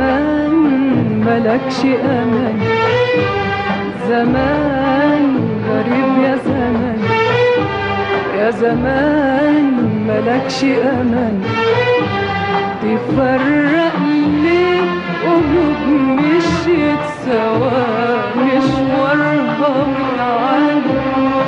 زمان ملكش أمان زمان غريب يا زمان يا زمان ملكش أمان تفرق ليه قلوب مشيت سوا مشوارها وتعالى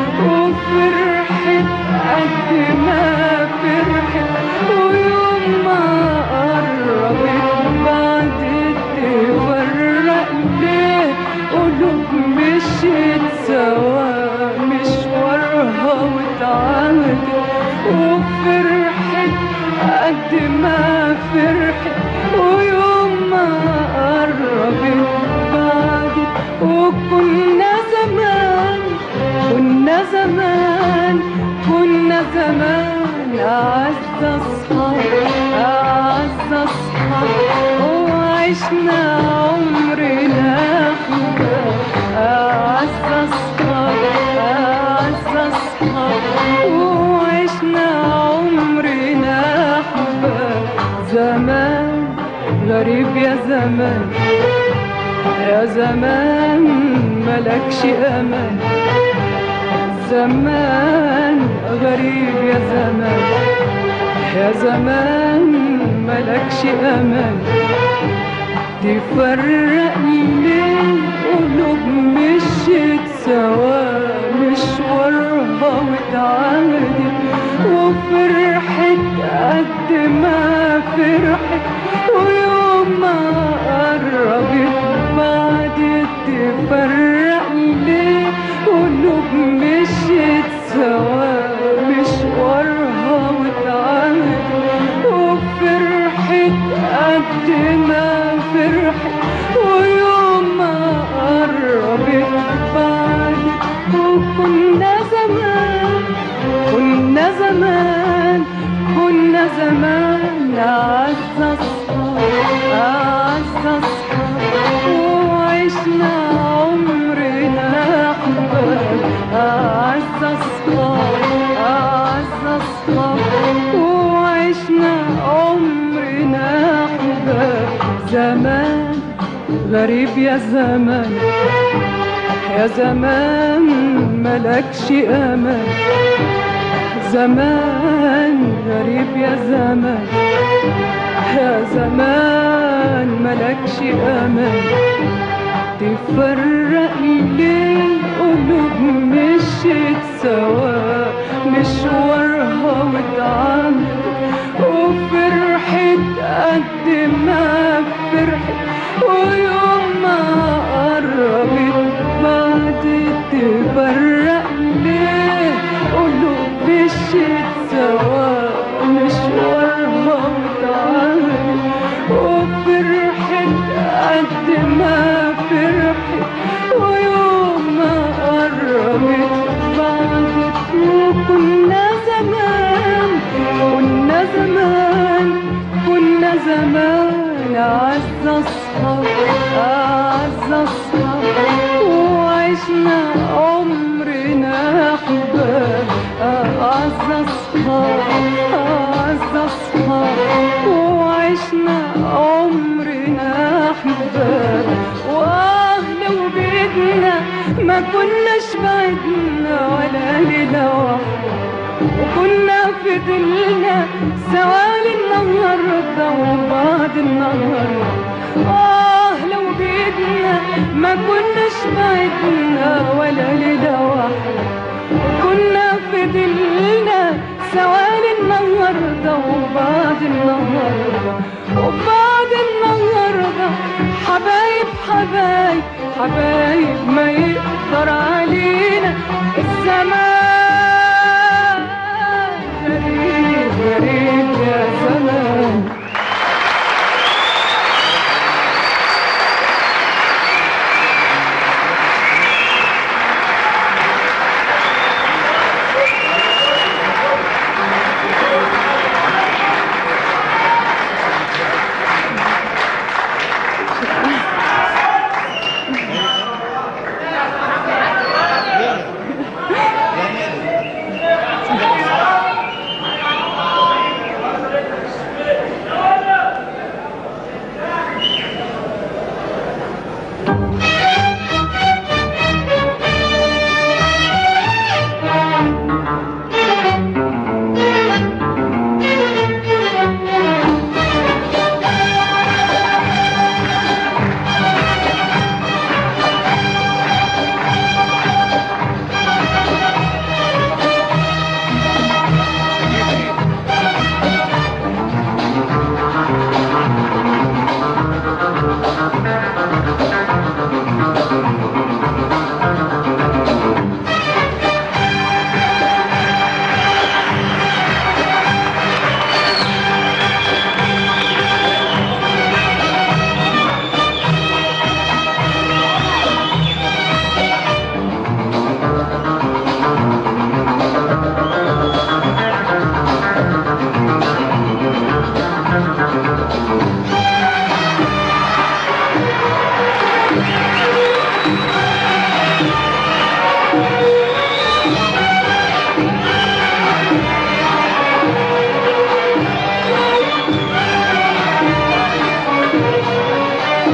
وفرحت قد ما فرحت ويوم ما قربت بعد تفرق ليه قلوب مشيت سوا مشوارها وتعالت وفرحت قد ما فرحت ويوم ما قربت بعدت وكنا زمان كنا زمان كنا زمان أعز أصحاب أعز أصحاب وعشنا عمرنا حباب أعز أصحاب أعز أصحاب وعشنا عمرنا حباب زمان غريب يا زمان يا زمان ملكش أمان زمان غريب يا زمان يا زمان ملكش أمان تفرق ليه قلوب مشيت سوا مشوارها واتعادت وفرحت قد ما فرحت ويوم ما قربت بعد تفرق ليه قلوب مشيت سوا مشوارها واتعادت وفرحت قد ما فرحت ويوم ما قربت بعد وكنا زمان كنا زمان كنا زمان أعز أصحاب أعز أصحاب وعشنا عمرنا أحباب أعز أصحاب أعز أصحاب وعشنا عمرنا أحباب زمان غريب يا زمان يا زمان ملكش أمان زمان غريب يا زمان يا زمان ملكش أمان تفرق ليه قلوب مشيت سوا مشوارها واتعاملت وفرحت قد ما فرحت ويوم ما قربت بعد تفرق ليه قلوب مشيت سوا مشوارها واتعاملت وفرحت قد ما فرحت ويوم ما قربت بعدت وكنا زمان كنا زمان كنا زمان أعز أصحاب أعز أصحاب وعشنا عمرنا أحباب أعز أصحاب أعز أصحاب وعشنا عمرنا أحباب وأهل وبيتنا ما كناش بعدنا ولا ليلة واحدة وكنا في دلنا سوالي النهاردة وبعد النهاردة آه لو بيدنا ما كناش بعدنا ولا ليلة واحدة وكنا في دلنا سوالي النهاردة وبعد النهاردة وبعد النهاردة حبايب حبايب حبايب ما يقدر علينا الزمان غريب غريب يا زمان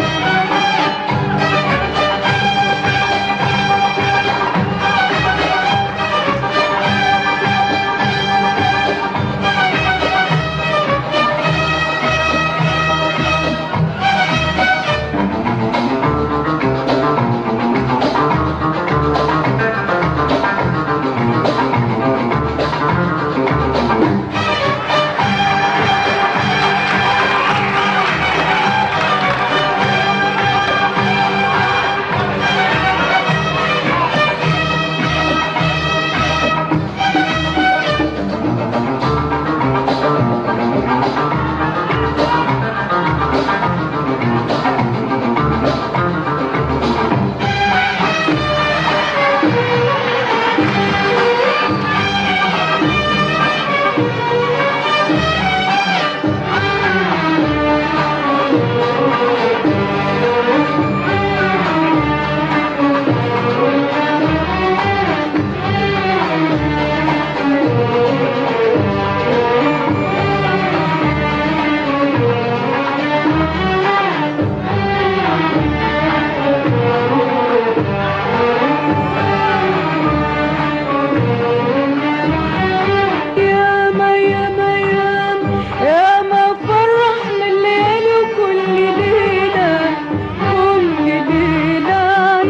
ياما ياما ياما ياما فرح من ليالي وكل ليلة كل ليلة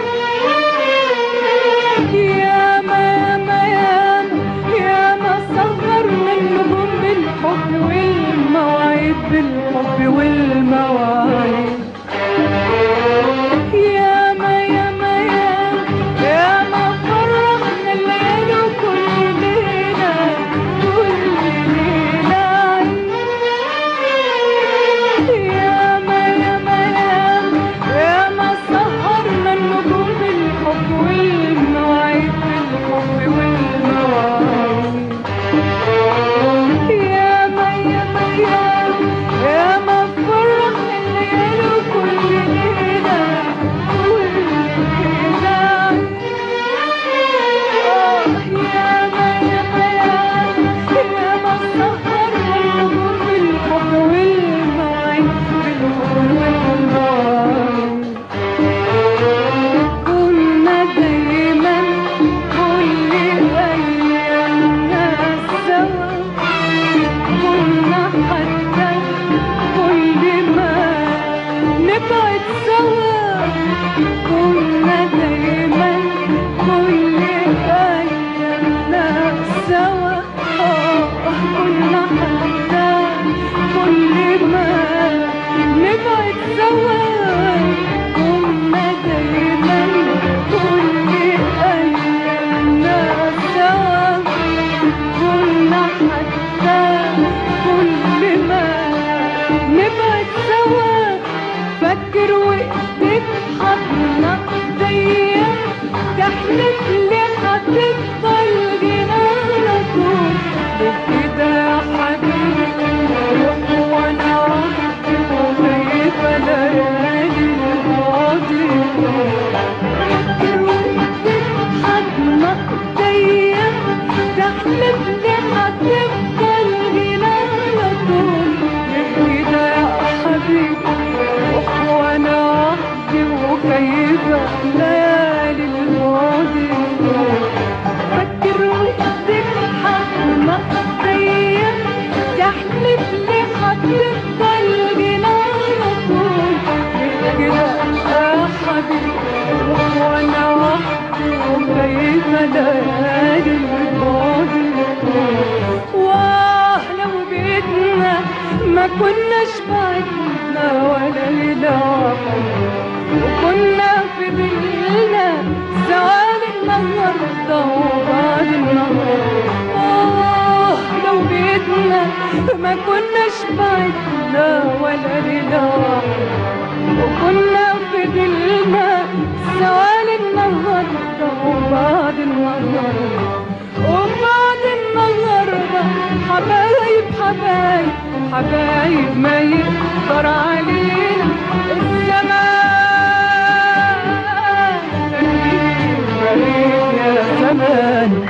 ياما ياما ياما ياما سهر من نجوم بالحب والمواعيد بالحب والمواعيد ياما ياما ياما ياما فرح من الليل وكل ليلة كل ليلة ياما ياما ياما ياما سهر من نجوم بالحب والمواعيد بالحب والمواعيد ياما ياما ياما ياما فرح الليل وكل ليلة كل ليلة آه ياما ياما ياما ياما سهر النجوم بالحب والمواعيد بالحب والمواعيد كنا دايما كل أيامنا سوا كنا حتى كل ما نبعد سوا كنا دايما كل أيامنا سوا آه كنا حتى كل ما نبعد سوا كنا دايما كل أيامنا سوا كنا حتى كل ما نبعد سوا فكر وقتك حضنا ضيق تحلف لي هتفضل جنانا طول كده يا حبيبي روح وانا وحدي وخايفة ليالي الماضي فكر وقتك حضنا ضيق تحلف لي هتفضل جنانا طول كده يا حبيبي روح وانا وحدي وخايفة ليالي الماضي فكر وقتك حضنا ضيق تحلف لي هتفضل جنانا طول كده يا حبيبي روح وانا وحدي وخايفة ليالي الماضي واه لو بيتنا ما كناش بعدنا ولا ليلة واحدة وكنا في ظلنا سواد النهاردة وبعد النهار آه لو بيتنا ما كناش بعدنا ولا ليلة واحدة وكنا في ظلنا سواد النهاردة وبعد النهار وبعد النهاردة حبايب حبايب حبايب ما يقدر علينا الزمان غريب غريب يا زمان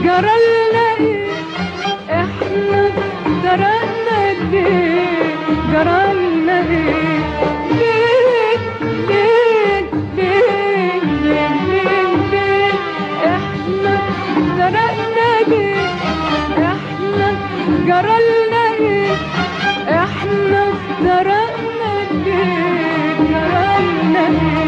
جرالنا ايه احنا درقنا ليه جرالنا ايه ليه ليه ليه ليه ليه ليه احنا درقنا ليه احنا جرالنا ايه احنا درقنا ليه جرالنا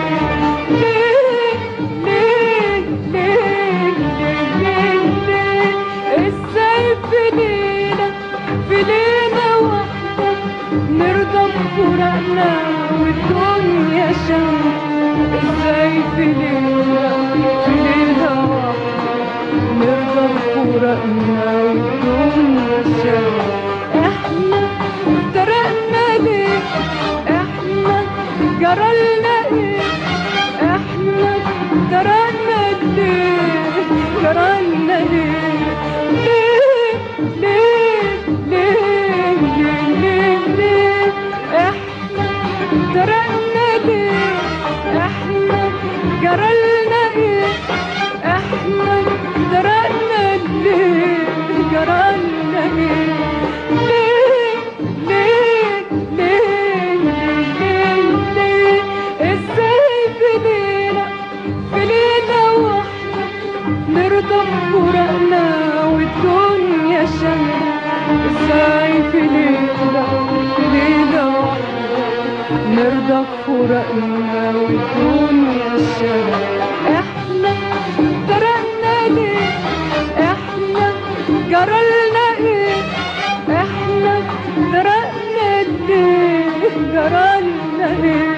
ليه ليه ليه ليه ليه ليه ازاي في ليلة في ليلة واحدة نرضى بفراقنا والدنيا شمس ازاي في ليلة في ليلة واحدة نرضى بفراقنا والدنيا شمس احنا افترقنا ليه احنا جرالنا ايه احنا جرالنا ليه جرالنا ليه ليه ليه ليه ليه ليه ليه احنا افترقنا ليه احنا جرالنا ايه احنا جرالنا ليه جرالنا ايه ليه ليه ليه ليه ليه ليه ازاي في ليلة في ليلة واحدة نرضى بفراقنا والدنيا شمس ازاي في ليلة في ليلة واحدة نرضى بفراقنا والدنيا شمس احنا فرقنا ليه احنا جرالنا ايه احنا فرقنا ليه جرالنا ايه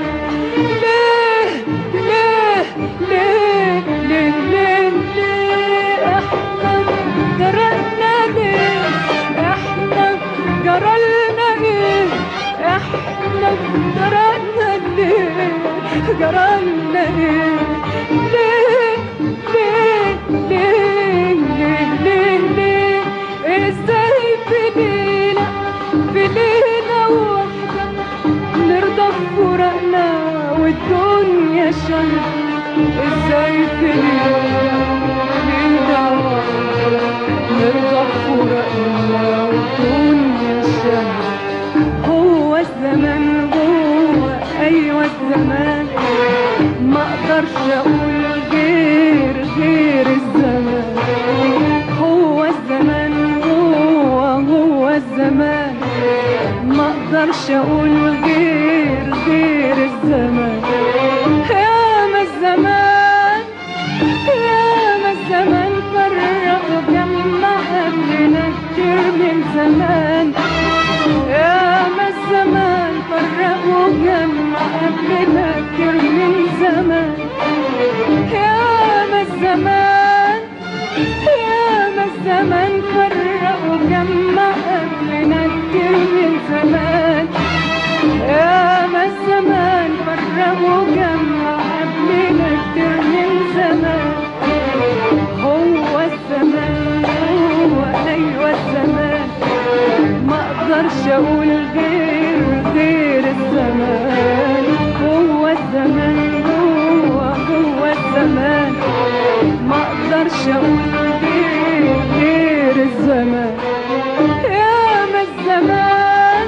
ليه ليه ليه ليه ليه ليه احنا فرقنا ليه احنا جرالنا ايه احنا فرقنا ليه جرالنا ايه ليه ليه ليه ليه ليه ليه ازاي في ليلة في ليلة واحدة نرضى بفراقنا والدنيا شمس ازاي في ليلة ليلة واحدة نرضى بفراقنا والدنيا شمس هو الزمن هو ايوه الزمان ما اقدرش اقول غير غير الزمان هو الزمان هو هو الزمان ما اقدرش اقول غير غير الزمان يا ما الزمان يا ما الزمان فرق وجمع قبلنا كتير من زمان يا ما الزمان فرق وجمع قبلنا كتير من زمان يا ما الزمان يا ما الزمان فرق وجمع قبلنا كتير من زمان يا ما الزمان فرق وجمع قبلنا كتير من زمان هو الزمان هو ايوه الزمان ما اقدرش اقول غير غير الزمان هو الزمان هو هو الزمان ما اقدرش اقول غير غير الزمان يا ما الزمان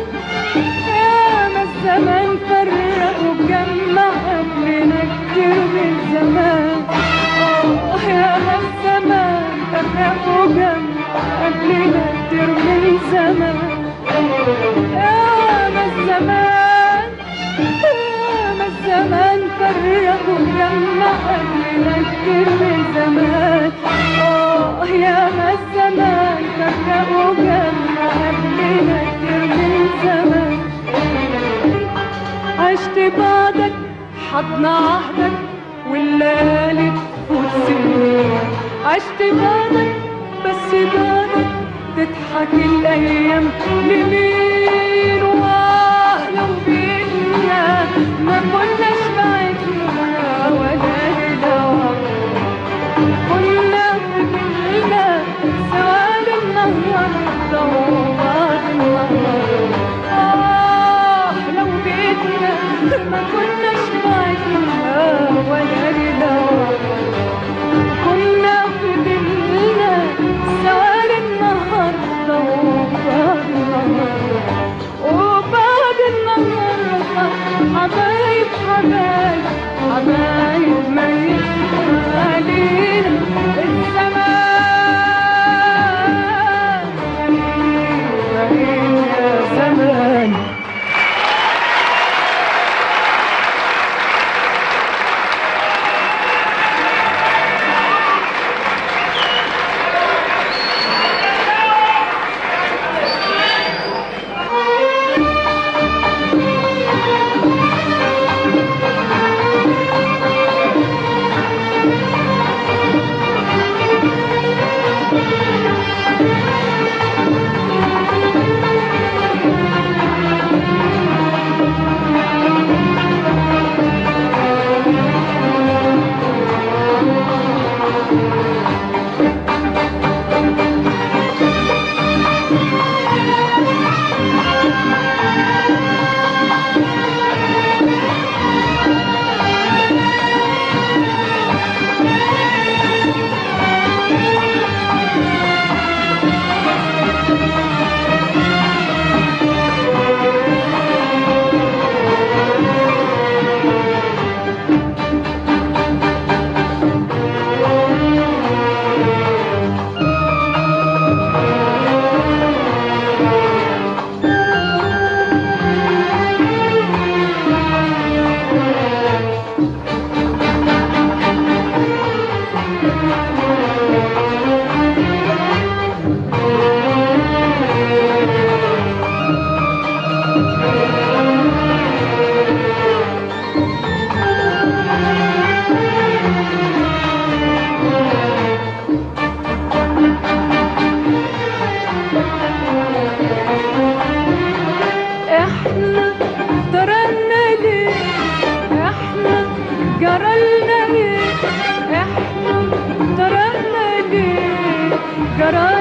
يا ما الزمان فرق وجمع قبلنا كتير من زمان آه يا ما الزمان فرق وجمع قبلنا كتير من زمان يا ما الزمان يا ما الزمان فرق وجمع قبلنا كتير من زمان آه يا ما الزمان فرق وجمع قبلنا كتير من زمان عشت بعدك حضن عهدك والليالي تفوت سنين عشت بعدك بس بعدك تضحك الايام لمين واه لو بينا ما كناش بعدنا ولا ليلة كنا فضلنا سوا النهارده وبعد النهارده آه لو بيتنا ما كناش بعدنا ولا ليلة كنا فضلنا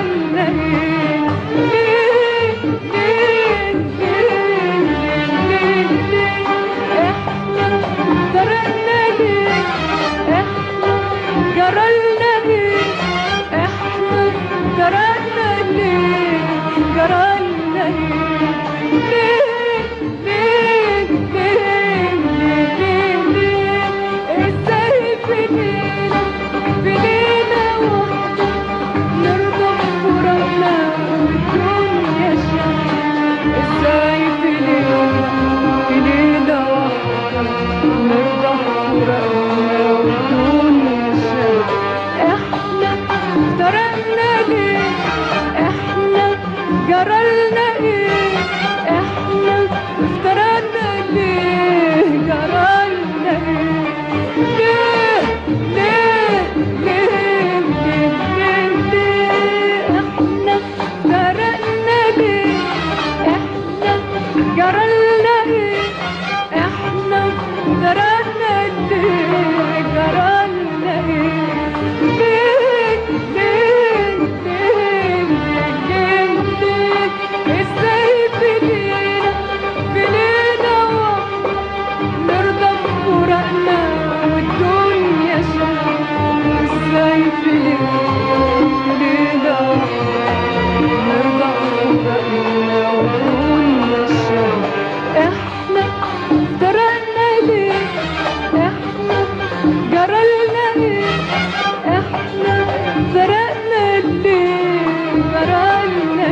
جرالنا ايه ليه ليه ليه ليه ليه احنا درقنا ليه احنا جرالنا ليه احنا درقنا ليه جرالنا ليه ليه ليه ليه ليه ليه ازاي في ليلة في ليلة واحدة نرضى بفراقنا والدنيا شاهدة ازاي في ليلة في ليلة واحدة نرضى بفراقنا والدنيا شاهدة احنا افترقنا ليه احنا جرالنا ايه احنا افترقنا ليه جرالنا ايه ليه ليه ليه ليه ليه ليه احنا افترقنا ليه احنا جرالنا ايه احنا افترقنا ليه جرالنا ايه ليه ليه ليه ليه ليه ليه ازاي في ليلة في ليلة واحدة نرضى بفراقنا والدنيا شاهدة ازاي في ليلة في ليلة واحدة نرضى بفراقنا والدنيا شاهدة احنا افترقنا ليه احنا جرالنا ايه احنا فرقنا ليه جرالنا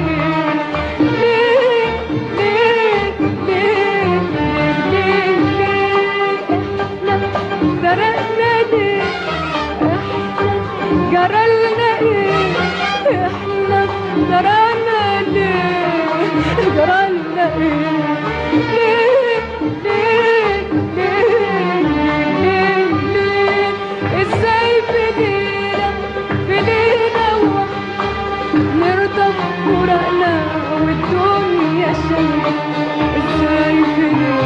ايه ليه ليه ليه ليه ليه ليه احنا فرقنا ليه احنا جرالنا ايه احنا جرالنا ليه جرالنا ايه ليه ليه ليه ليه ليه ازاي في ليلة في ليلة واحدة نرضى بفراقنا والدنيا شاهدة ازاي في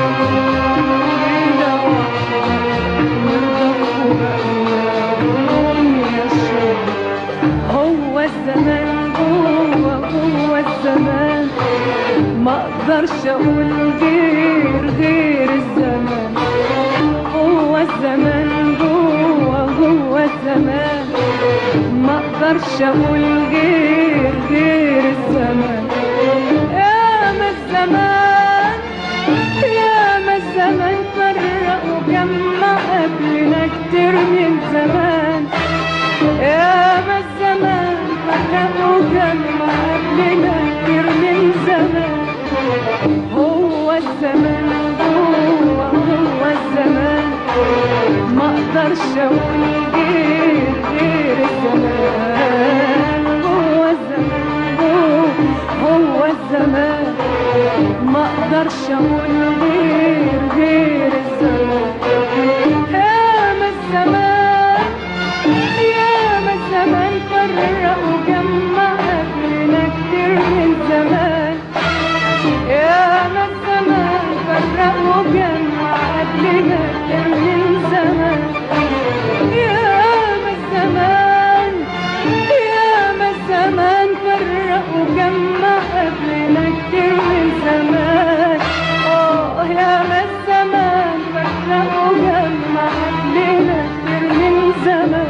ليلة واحدة نرضى بفراقنا والدنيا شاهدة هو الزمان هو هو الزمان ما اقدرش اقول غير غير الزمان هو الزمان هو هو الزمان ما اقدرش اقول غير غير الزمان يا ما الزمان يا ما الزمان فرق وجمع قبلنا كتير من زمان يا ما الزمان فرق وجمع قبلنا كتير من زمان هو الزمان هو هو الزمان ما اقدرش اقول غير غير الزمان هو الزمان هو هو الزمان ما اقدرش اقول غير غير الزمان يا ما الزمان يا ما الزمان فرق وجمع قبلنا كتير من زمان يا ما الزمان فرق وجمع قبلنا كتير من زمان يا ما الزمان يا ما الزمان فرق وجمع قبلنا كتير من زمان اه يا ما الزمان فرق وجمع قبلنا كتير من زمان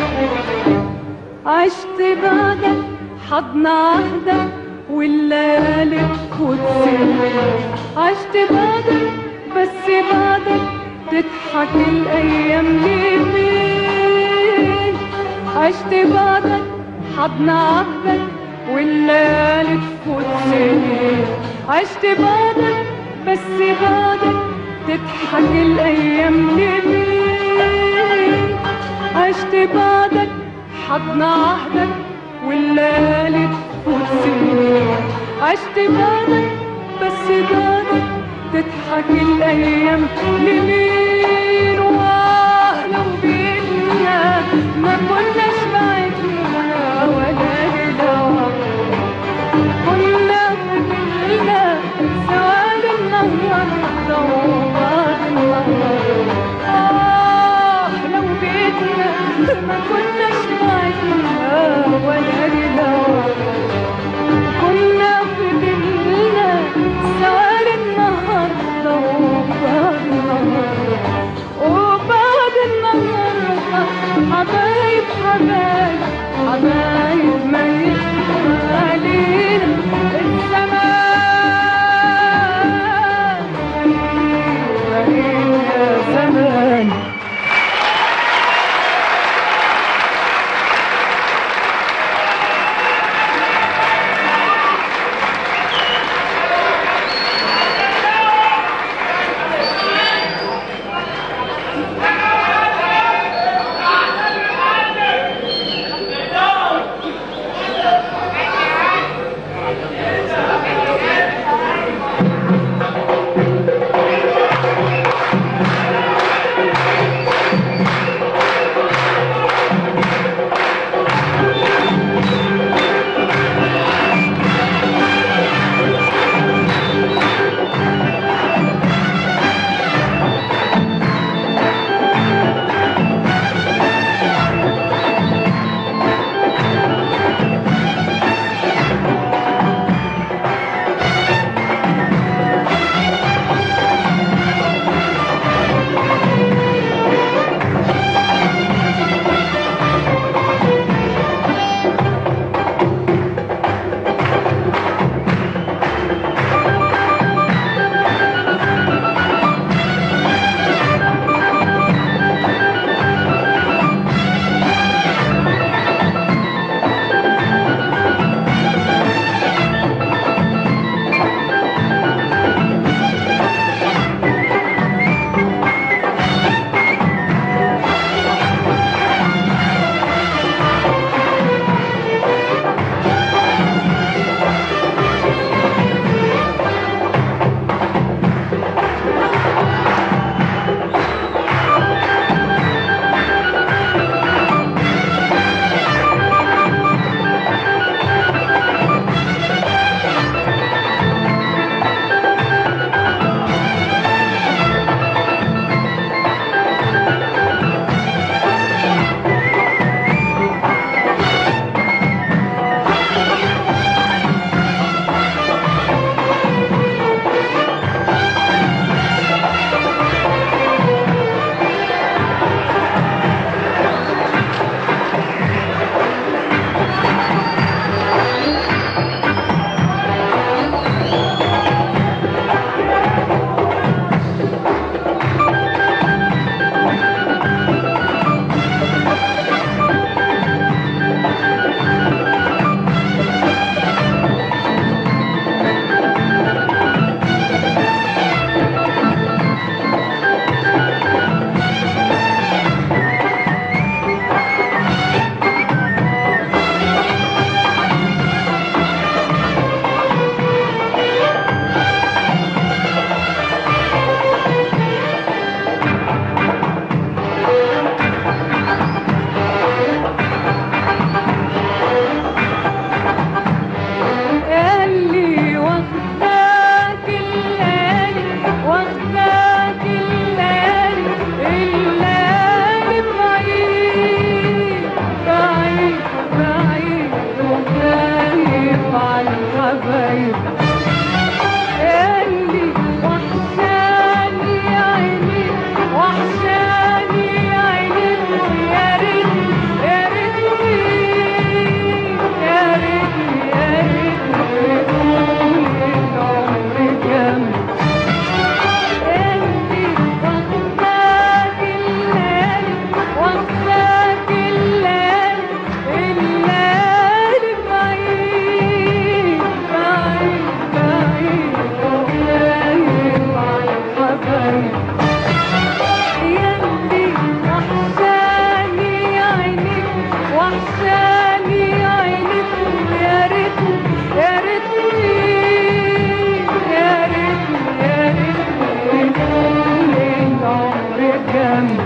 عشت بعدك حضن عهدك والليالي تفوت سنين عشت بعدك بس بعدك تضحك الايام لمين عشت بعدك حضن عهدك والليالي تفوت سنين عشت بعدك بس بعدك تضحك الايام لمين عشت بعدك حضن عهدك والليالي تفوت سنين عشت بعدك بس بعدك تضحك الايام لمين واه لو بينا ما كناش بعدنا ولا هدوء كنا فضلنا سواد النهارده وبعد النهار آه لو بيتنا ما كناش بعدنا ولا هدوء على الحبايب اللي وحشاني عيني وحشاني عيني يا ريت يا ريتني يا ريتني يا ريتني طول العمر جنبي اللي واخداك الليالي واخداك الليالي الليالي بعيد بعيد بعيد وغايب عن الحبايب ياللي وحشاني عينيك وحشاني عينيك يا ريتني يا ريتني يا ريتني يا ريتني طول العمر جنبي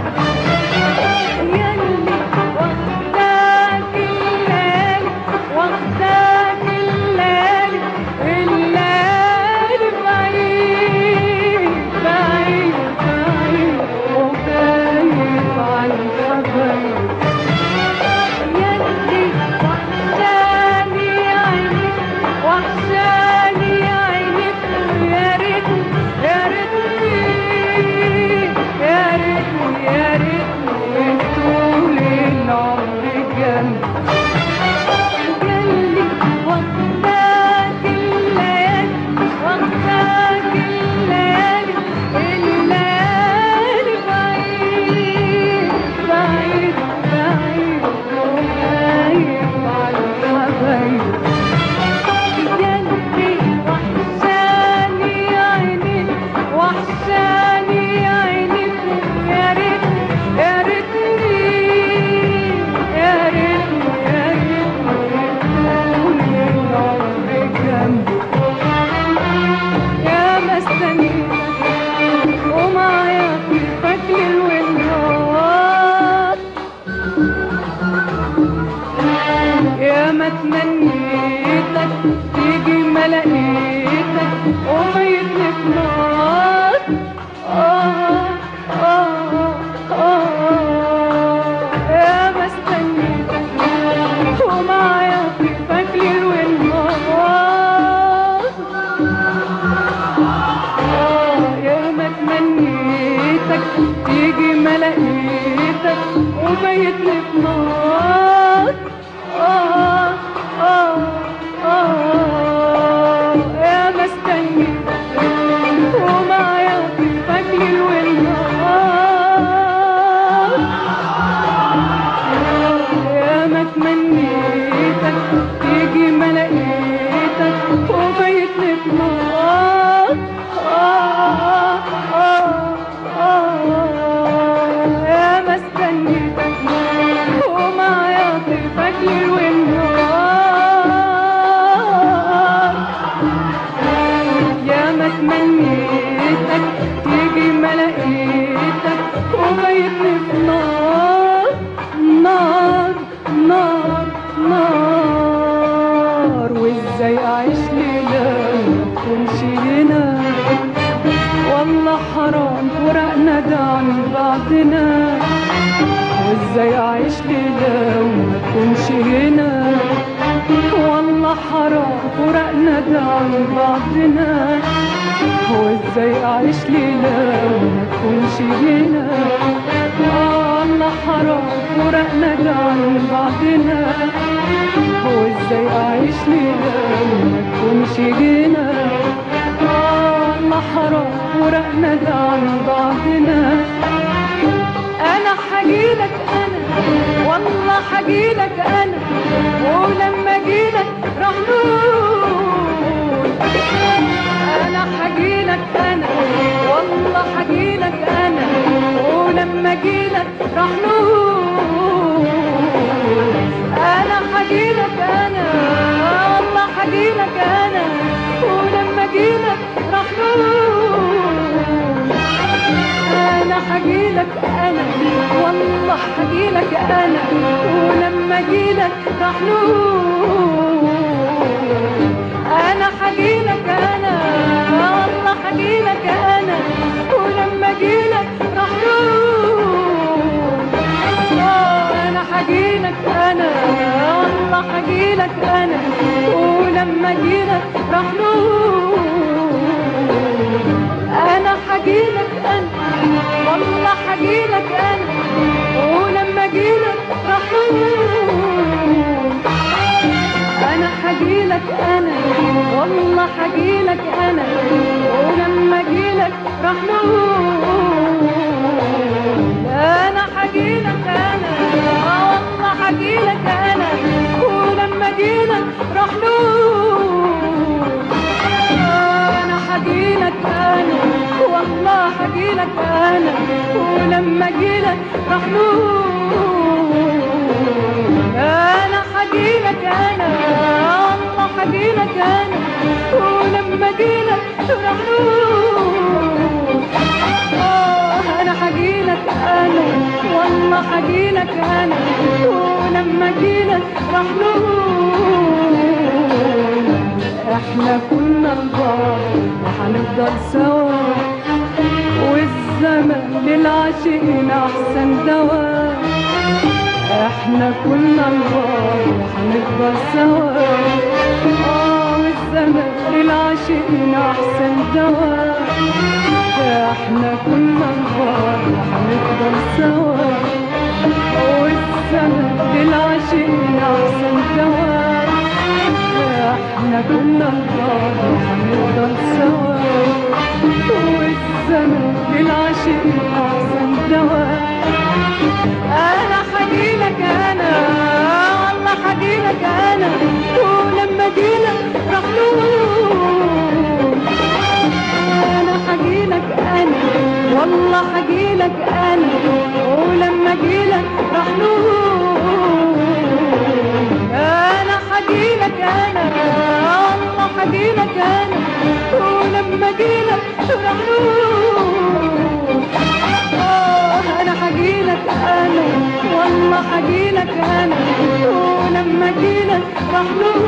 ياللي واخداك الليالي واخداك الليالي الليالي بعيد بعيد بعيد وغايب عن الحبايب ياللي وحشاني عينيك وحشاني عينيك يا ريتني يا ريتني يا ريتني يا ريتني طول العمر جنبي ياللي واخداك الليالي واخداك الليالي الليالي بعيد بعيد بعيد وغايب عن الحبايب ياللي وحشاني عينيك وحشاني عينيك يا ريتني يا ريتني يا ريتني يا ريتني طول العمر جنبي يا ما استنيتك ومعايا في فجر والنهار يا ما تمنيتك تيجي ما لقيتك وميتني في نار آه آه آه يا ما استنيتك ومعايا في فجر والنهار آه يا ما تمنيتك تيجي ما لقيتك وبيتني في نار آه آه آه يا ما استنيتك ومعايا في فجر والنهار يا ما تمنيتك تيجي ما لقيتك وبيتني في نار آه آه آه يا ما استنيتك ومعايا في فجر والنهار يا ما تمنيتك تيجي ما لقيتك وبيتني في نار نار نار نار وازاي اعيش ليلة ما تكونش هنا والله حرام فرقنا ده عن بعضنا وازاي اعيش ليلة وما تكونش هنا والله حرام فرقنا ده عن بعضنا وازاي اعيش ليلة وما تكونش هنا والله حرام فرقنا ده عن بعضنا وازاي اعيش ليلة وما تكونش هنا والله حرام فرقنا ده عن بعضنا انا حجيلك انا والله حجيلك انا ولما جيلك راح نقول انا حجيلك انا والله حجيلك انا ولما جيلك راح نقول انا حجيلك انا والله حجيلك انا ولما جيلك راح نقول انا حجيلك انا والله حجيلك انا ولما جيلك راح نقول انا حجيلك انا والله حجيلك انا ولما جيلك راح نقول آه، انا حجيلك انا والله حجيلك انا ولما ولما جيلك راح نقول انا حجيلك انا والله حجيلك انا ولما جيلك راح نقول انا حجيلك انا والله حجيلك انا ولما جيلك راح نقول انا حجيلك انا والله حجيلك انا ولما جيلك راح نقول انا حجيلك انا والله حجيلك انا ولما جيلك راح نقول انا حجيلك انا والله حجيلك انا ولما جيلك راح نقول آه انا حجيلك انا والله حجيلك انا ولما جيلك راح نقول احنا كنا كبار وهنفضل سوا والزمن للعاشقين احسن دواء احنا كنا كبار وهنفضل سوا اه والزمن للعاشقين احسن دواء احنا كنا كبار وهنفضل سوا والزمن للعاشقين احسن دواء احنا كنا كبار وهنفضل سوا والزمن للعاشقين احسن دواء انا حجيلك انا والله حجيلك انا ولما جيلك راح نقول انا حجيلك انا والله حجيلك انا ولما جيلك راح نقول انا حجيلك انا والله حجيلك انا ولما جيلك راح نقول آه انا حجيلك انا والله حجيلك انا ولما جيلك راح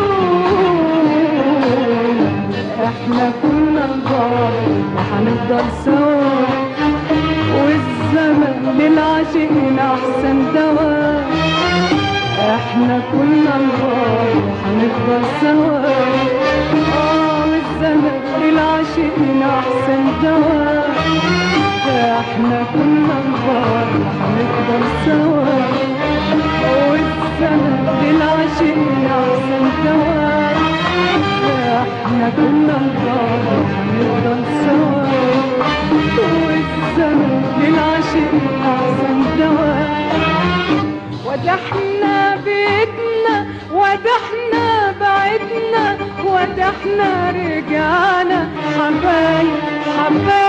نقول احنا كنا كبار وهنفضل سوا والزمن للعاشقين احسن دواء احنا كنا كبار وهنفضل سوا اه والزمن للعاشقين احسن دواء احنا كنا كبار وهنفضل سوا والزمن للعاشقين احسن دواء احنا كنا كبار وهنفضل سوا والزمن للعاشقين احسن دواء ودحنا بيتنا ودحنا بعدنا ودحنا رجعنا حبايب حبايب